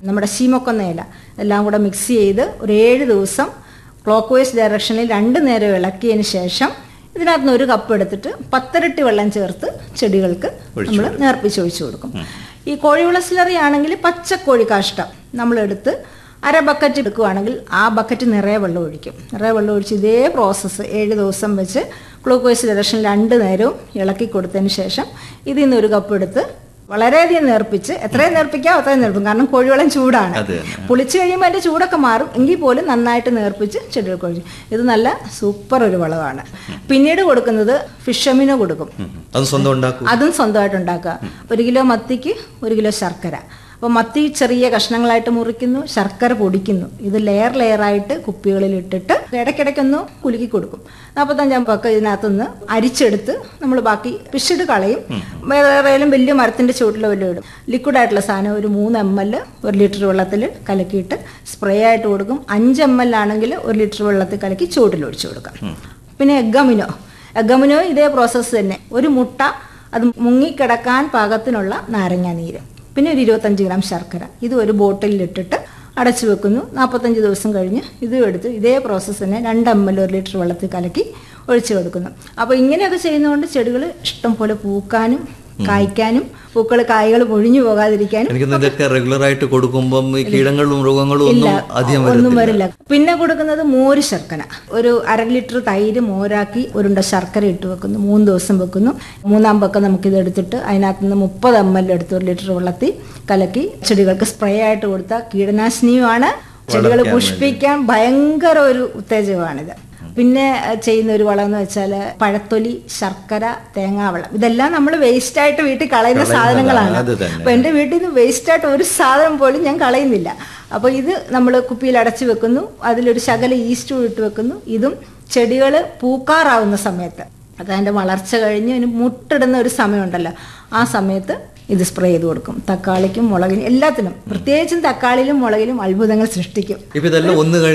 നമ്മുടെ ശീമക്കൊന്ന ഇല എല്ലാം കൂടെ മിക്സ് ചെയ്ത് ഒരു ഏഴ് ദിവസം ക്ലോക്ക് വൈസ് ഡയറക്ഷനിൽ രണ്ട് നേരം ഇളക്കിയതിന് ശേഷം ഇതിനകത്ത് നിന്ന് ഒരു കപ്പ് എടുത്തിട്ട് പത്തരട്ടി വെള്ളം ചേർത്ത് ചെടികൾക്ക് നമ്മൾ നേർപ്പിച്ച് ഒഴിച്ചു കൊടുക്കും ഈ കോഴിവള സ്ലറി ആണെങ്കിൽ പച്ചക്കോഴി കാഷ്ടം നമ്മളെടുത്ത് അര ബക്കറ്റ് എടുക്കുകയാണെങ്കിൽ ആ ബക്കറ്റ് നിറയെ വെള്ളം ഒഴിക്കും നിറയെ വെള്ളം ഒഴിച്ച് ഇതേ പ്രോസസ്സ് ഏഴ് ദിവസം വെച്ച് ഗ്ലൂക്കോസ് ഡയറക്ഷൻ രണ്ട് നേരവും ഇളക്കി കൊടുത്തതിന് ശേഷം ഇതിൽ നിന്ന് ഒരു കപ്പ് എടുത്ത് വളരെയധികം നേർപ്പിച്ച് എത്രയും നേർപ്പിക്കാം അത്രയും നേർപ്പിക്കും കാരണം കോഴിവെള്ളം ചൂടാണ് അതെ തന്നെ. പുളിച്ച് കഴിയുമ്പോൾ അതിൻ്റെ ചൂടൊക്കെ മാറും എങ്കിൽ പോലും നന്നായിട്ട് നേർപ്പിച്ച് ചെടികൾക്ക് ഒഴിച്ചു ഇത് നല്ല സൂപ്പർ ഒരു വളമാണ് പിന്നീട് കൊടുക്കുന്നത് ഫിഷമിന് കൊടുക്കും ഉം. അത് സ്വന്തം ഉണ്ടാക്കും അതും സ്വന്തമായിട്ട് ഉണ്ടാക്കുക ഒരു കിലോ മത്തിക്ക് ഒരു കിലോ ശർക്കര അപ്പോൾ മത്തി ചെറിയ കഷ്ണങ്ങളായിട്ട് മുറിക്കുന്നു ശർക്കര പൊടിക്കുന്നു ഇത് ലെയർ ലെയറായിട്ട് കുപ്പികളിൽ ഇട്ടിട്ട് ഇടയ്ക്കിടയ്ക്കൊന്ന് കുലുക്കി കൊടുക്കും നാൽപ്പത്തഞ്ചാം പക്ക ഇതിനകത്തുനിന്ന് അരിച്ചെടുത്ത് നമ്മൾ ബാക്കി പിഷിട് കളയും വേറെയും വലിയ മരത്തിൻ്റെ ചുവട്ടിലോ വല്ലതും ഇടും ലിക്വിഡ് ആയിട്ടുള്ള സാധനം ഒരു മൂന്ന് എം എൽ ഒരു ലിറ്റർ വെള്ളത്തിൽ കലക്കിയിട്ട് സ്പ്രേ ആയിട്ട് കൊടുക്കും അഞ്ച് എം എൽ ആണെങ്കിൽ ഒരു ലിറ്റർ വെള്ളത്തിൽ കലക്കി ചുവട്ടിൽ ഒഴിച്ചു കൊടുക്കാം പിന്നെ എഗ്ഗമിനോ എഗ്ഗമിനോ ഇതേ പ്രോസസ്സ് തന്നെ ഒരു മുട്ട അത് മുങ്ങിക്കിടക്കാൻ പാകത്തിനുള്ള നാരങ്ങ നീര് പിന്നെ ഒരു ഇരുപത്തഞ്ച് ഗ്രാം ശർക്കര ഇത് ഒരു ബോട്ടിലിൽ ഇട്ടിട്ട് അടച്ചു വെക്കുന്നു നാൽപ്പത്തഞ്ച് ദിവസം കഴിഞ്ഞ് ഇതും എടുത്ത് ഇതേ പ്രോസസ്സ് തന്നെ രണ്ട് എം എൽ ഒരു ലിറ്റർ വെള്ളത്തിൽ കലക്കി ഒഴിച്ചു കൊടുക്കുന്നു അപ്പോൾ ഇങ്ങനെയൊക്കെ ചെയ്യുന്നതുകൊണ്ട് ചെടികൾ ഇഷ്ടം പോലെ പൂക്കാനും കായ്ക്കാനും പൂക്കൾ കായ്കൾ പൊഴിഞ്ഞു പോകാതിരിക്കാനും എനിക്ക് തോന്നുന്നു ഇതൊക്കെ റെഗുലർ ആയിട്ട് കൊടുക്കുമ്പം ഈ കീടങ്ങളും മൃഗങ്ങളും ഇല്ല ഒന്നും അധികം ഒന്നും വരത്തില്ല വരില്ല പിന്നെ കൊടുക്കുന്നത് മോര് ശർക്കര ഒരു അര ലിറ്റർ തൈര് മോരാക്കി ഒരുണ്ട ശർക്കര ഇട്ട് വെക്കുന്നു മൂന്ന് ദിവസം വെക്കുന്നു മൂന്നാം പക്കം നമുക്കിത് എടുത്തിട്ട് അതിനകത്ത് നിന്ന് മുപ്പത് എം എൽ എടുത്ത് ഒരു ലിറ്റർ വെള്ളത്തിൽ കലക്കി ചെടികൾക്ക് സ്പ്രേ ആയിട്ട് കൊടുത്ത കീടനാശിനിയുമാണ് ചെടികൾ പുഷ്പിക്കാൻ ഭയങ്കര ഒരു ഉത്തേജകമാണിത് പിന്നെ അഹ് ചെയ്യുന്ന ഒരു വളം എന്ന് വെച്ചാൽ പഴത്തൊലി ശർക്കര തേങ്ങാവെള്ളം ഇതെല്ലാം നമ്മൾ വേസ്റ്റ് ആയിട്ട് വീട്ടിൽ കളയുന്ന സാധനങ്ങളാണ് അത് തന്നെ. അപ്പൊ എൻ്റെ വീട്ടിൽ നിന്ന് വേസ്റ്റ് ആയിട്ട് ഒരു സാധനം പോലും ഞാൻ കളയുന്നില്ല അപ്പോൾ ഇത് നമ്മൾ കുപ്പിയിൽ അടച്ചു വെക്കുന്നു അതിലൊരു ശകല ഈസ്റ്റ് ഇട്ട് വെക്കുന്നു ഇതും ചെടികൾ പൂക്കാറാവുന്ന സമയത്ത് അത് അതിൻ്റെ വളർച്ച കഴിഞ്ഞ് അതിന് മുട്ടിടുന്ന ഒരു സമയമുണ്ടല്ലോ ആ സമയത്ത് ഇത് സ്പ്രേ ചെയ്ത് കൊടുക്കും തക്കാളിക്കും മുളകിനും എല്ലാത്തിനും പ്രത്യേകിച്ചും തക്കാളിയിലും മുളകിലും അത്ഭുതങ്ങൾ സൃഷ്ടിക്കും ഇപ്പൊ ഇതെല്ലാം ഒന്ന് കഴിഞ്ഞ്